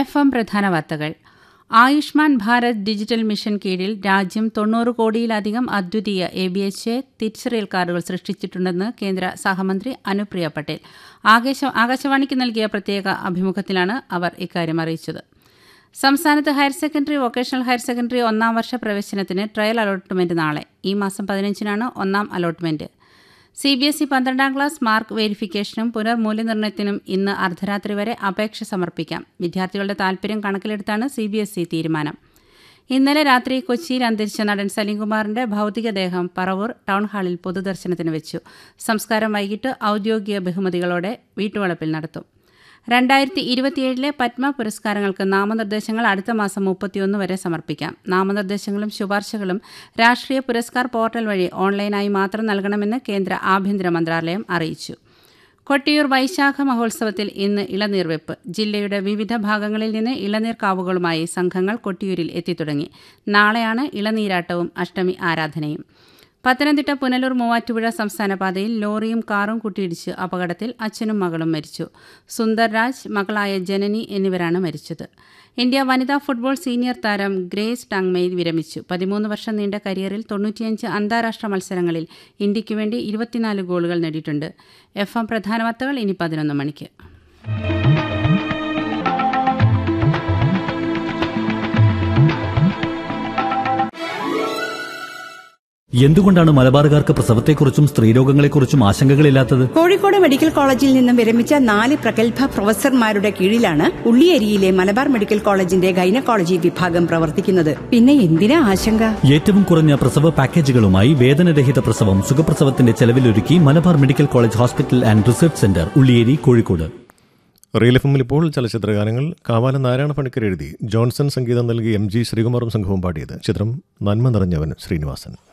F M പ്രധാന വാർത്തകൾ Ayushman Bharat digital mission കീഴിൽ രാജ്യം തൊണ്ണൂറ് കോടിയിലധികം അദ്വിതീയ എ ബി എച്ച് എ തിരിച്ചറിയൽ കാർഡുകൾ സൃഷ്ടിച്ചിട്ടുണ്ടെന്ന് കേന്ദ്ര സഹമന്ത്രി അനുപ്രിയ പട്ടേൽ ആകാശ ആകാശവാണിക്ക് നൽകിയ പ്രത്യേക അഭിമുഖത്തിലാണ് അവർ ഇക്കാര്യം അറിയിച്ചത് സംസ്ഥാനത്ത് higher secondary vocational higher secondary ഒന്നാം വർഷ പ്രവേശനത്തിന് ട്രയൽ അലോട്ട്മെന്റ് നാളെ ഈ മാസം പതിനഞ്ചിനാണ് ഒന്നാം allotment C B S E പന്ത്രണ്ടാം ക്ലാസ് മാർക്ക് വെരിഫിക്കേഷനും പുനർമൂല്യനിർണ്ണയത്തിനും ഇന്ന് അർദ്ധരാത്രി വരെ അപേക്ഷ സമർപ്പിക്കാം വിദ്യാർത്ഥികളുടെ താൽപര്യം കണക്കിലെടുത്താണ് സി ബി എസ് ഇ തീരുമാനം ഇന്നലെ രാത്രി കൊച്ചിയിൽ അന്തരിച്ച നടൻ സലീംകുമാറിന്റെ ഭൗതികദേഹം പറവൂർ ടൗൺ ഹാളിൽ പൊതുദർശനത്തിന് വെച്ചു സംസ്കാരം വൈകിട്ട് ഔദ്യോഗിക ബഹുമതികളോടെ വീട്ടുവളപ്പിൽ നടത്തും രണ്ടായിരത്തി ഇരുപത്തിയേഴിലെ പത്മ പുരസ്കാരങ്ങൾക്ക് നാമനിർദ്ദേശങ്ങൾ അടുത്ത മാസം മുപ്പത്തിയൊന്ന് വരെ സമർപ്പിക്കാം നാമനിർദ്ദേശങ്ങളും ശുപാർശകളും രാഷ്ട്രീയ പുരസ്കാർ പോർട്ടൽ വഴി ഓൺലൈനായി മാത്രം നൽകണമെന്ന് കേന്ദ്ര ആഭ്യന്തര മന്ത്രാലയം അറിയിച്ചു കൊട്ടിയൂർ വൈശാഖ മഹോത്സവത്തിൽ ഇന്ന് ഇളനീർ വെപ്പ് ജില്ലയുടെ വിവിധ ഭാഗങ്ങളിൽ നിന്ന് ഇളനീർ കാവുകളുമായി സംഘങ്ങൾ കൊട്ടിയൂരിൽ എത്തിത്തുടങ്ങി നാളെയാണ് ഇളനീരാട്ടവും അഷ്ടമി ആരാധനയും പത്തനംതിട്ട പുനലൂർ മൂവാറ്റുപുഴ സംസ്ഥാന പാതയിൽ ലോറിയും കാറും കൂട്ടിയിടിച്ച് അപകടത്തിൽ അച്ഛനും മകളും മരിച്ചു സുന്ദർരാജ് മകളായ ജനനി എന്നിവരാണ് മരിച്ചത് ഇന്ത്യ വനിതാ ഫുട്ബോൾ സീനിയർ താരം ഗ്രേസ് ടങ്മെയിൽ വിരമിച്ചു പതിമൂന്ന് വർഷം നീണ്ട കരിയറിൽ തൊണ്ണൂറ്റിയഞ്ച് അന്താരാഷ്ട്ര മത്സരങ്ങളിൽ ഇന്ത്യയ്ക്ക് വേണ്ടി ഇരുപത്തിനാല് ഗോളുകൾ നേടിയിട്ടുണ്ട് എഫ് എം പ്രധാന വാർത്തകൾ ഇനി പതിനൊന്ന് മണിക്ക് എന്തുകൊണ്ടാണ് മലബാറുകാർക്ക് പ്രസവത്തെക്കുറിച്ചും സ്ത്രീരോഗങ്ങളെക്കുറിച്ചും ആശങ്കകളില്ലാത്തത് കോഴിക്കോട് മെഡിക്കൽ കോളേജിൽ നിന്നും വിരമിച്ച നാല് പ്രഗത്ഭ പ്രൊഫസർമാരുടെ കീഴിലാണ് ഉള്ളിയേരിയിലെ മലബാർ മെഡിക്കൽ കോളേജിന്റെ ഗൈനക്കോളജി വിഭാഗം പ്രവർത്തിക്കുന്നത് പിന്നെ എന്തിനാ ആശങ്ക ഏറ്റവും കുറഞ്ഞ പ്രസവ പാക്കേജുകളുമായി വേദനരഹിത പ്രസവം സുഖപ്രസവത്തിന്റെ ചെലവിലൊരുക്കി Malabar medical college hospital and research centre Ulliyeri Kozhikode real F എമ്മിൽ ഇപ്പോൾ ചലച്ചിത്രഗാനങ്ങൾ കാവാല നാരായണ പണിക്കർ എഴുതി ജോൺസൺ സംഗീതം നൽകി എം ജി ശ്രീകുമാറും സംഘവും പാടിയത് ചിത്രം നന്മ നിറഞ്ഞവൻ ശ്രീനിവാസൻ